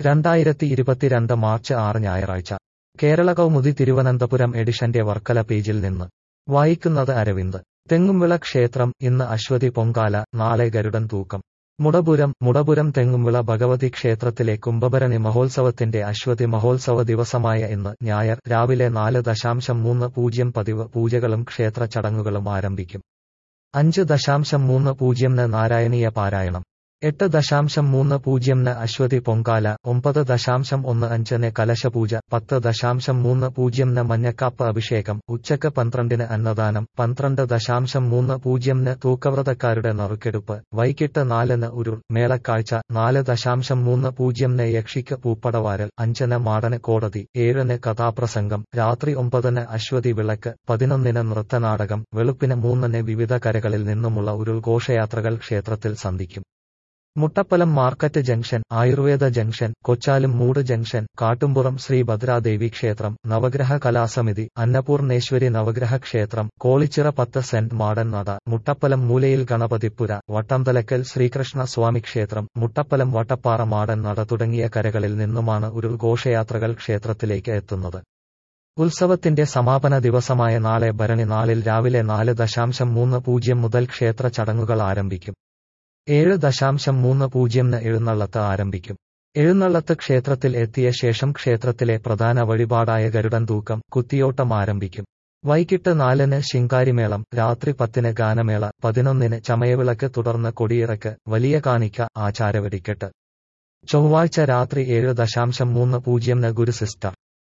രണ്ടായിരത്തി ഇരുപത്തിരണ്ട് മാർച്ച് ആറ് ഞായറാഴ്ച കേരള കൗമുദി തിരുവനന്തപുരം എഡിഷന്റെ വർക്കല പേജിൽ നിന്ന് വായിക്കുന്നത് അരവിന്ദ് തെങ്ങുംവിള ക്ഷേത്രം ഇന്ന് അശ്വതി പൊങ്കാല നാളെ ഗരുഡൻ തൂക്കം മുടപുരം മുടപുരം തെങ്ങുംവിള ഭഗവതി ക്ഷേത്രത്തിലെ കുംഭഭരണി മഹോത്സവത്തിന്റെ അശ്വതി മഹോത്സവ ദിവസമായ ഇന്ന് ഞായർ രാവിലെ നാല് ദശാംശം മൂന്ന് പൂജ്യം പതിവ് പൂജകളും ക്ഷേത്ര ചടങ്ങുകളും ആരംഭിക്കും അഞ്ച് ദശാംശം മൂന്ന് പൂജ്യംന് നാരായണീയ പാരായണം എട്ട് ദശാംശം മൂന്ന് പൂജ്യംന് അശ്വതി പൊങ്കാല ഒമ്പത് ദശാംശം ഒന്ന് അഞ്ചിന് കലശപൂജ പത്ത് ദശാംശം മൂന്ന് പൂജ്യംന് മഞ്ഞക്കാപ്പ് അഭിഷേകം ഉച്ചക്ക് പന്ത്രണ്ടിന് അന്നദാനം പന്ത്രണ്ട് ദശാംശം മൂന്ന് പൂജ്യംന് തൂക്കവ്രതക്കാരുടെ നറുക്കെടുപ്പ് വൈകിട്ട് നാലിന് ഉരുൾ മേളക്കാഴ്ച നാല് ദശാംശം മൂന്ന് പൂജ്യംന് യക്ഷിക്ക് പൂപ്പടവാരൽ അഞ്ചിന് മാടന് കോടതി ഏഴിന് കഥാപ്രസംഗം രാത്രി ഒമ്പതിന് അശ്വതി വിളക്ക് പതിനൊന്നിന് നൃത്തനാടകം വെളുപ്പിന് മൂന്നിന് വിവിധ കരകളിൽ നിന്നുമുള്ള ഉരുൾ ഘോഷയാത്രകൾ ക്ഷേത്രത്തിൽ സന്ധിക്കും Muttappalam market junction Ayurveda junction Kochalummoodu junction Kattumpuram Shri Bhadradevi ക്ഷേത്രം നവഗ്രഹ കലാസമിതി അന്നപൂർണേശ്വരി നവഗ്രഹ ക്ഷേത്രം കോളിച്ചിറ പത്ത് സെന്റ് മാടൻ നട മുട്ടപ്പലം മൂലയിൽ ഗണപതിപ്പുര വട്ടംതലക്കൽ ശ്രീകൃഷ്ണ സ്വാമി ക്ഷേത്രം മുട്ടപ്പലം വട്ടപ്പാറ മാടൻ നട തുടങ്ങിയ കരകളിൽ നിന്നുമാണ് ഉരുൾ ഘോഷയാത്രകൾ ക്ഷേത്രത്തിലേക്ക് എത്തുന്നത് ഉത്സവത്തിന്റെ സമാപന ദിവസമായ നാളെ ഭരണി നാളിൽ രാവിലെ നാല് ദശാംശം മൂന്ന് പൂജ്യം മുതൽ ക്ഷേത്ര ചടങ്ങുകൾ ആരംഭിക്കും ഏഴ് ദശാംശം മൂന്ന് പൂജ്യംന് എഴുന്നള്ളത്ത് ആരംഭിക്കും എഴുന്നള്ളത്ത് ക്ഷേത്രത്തിൽ എത്തിയ ശേഷം ക്ഷേത്രത്തിലെ പ്രധാന വഴിപാടായ ഗരുഡൻ തൂക്കം കുത്തിയോട്ടം ആരംഭിക്കും വൈകിട്ട് നാലിന് ശിങ്കാരിമേളം രാത്രി പത്തിന് ഗാനമേള പതിനൊന്നിന് ചമയവിളക്ക് തുടർന്ന് കൊടിയിറക്ക് വലിയ കാണിക്ക ആചാരവെടിക്കെട്ട് ചൊവ്വാഴ്ച രാത്രി ഏഴ് ദശാംശം മൂന്ന് പൂജ്യംന് ഗുരു സിസ്റ്റർ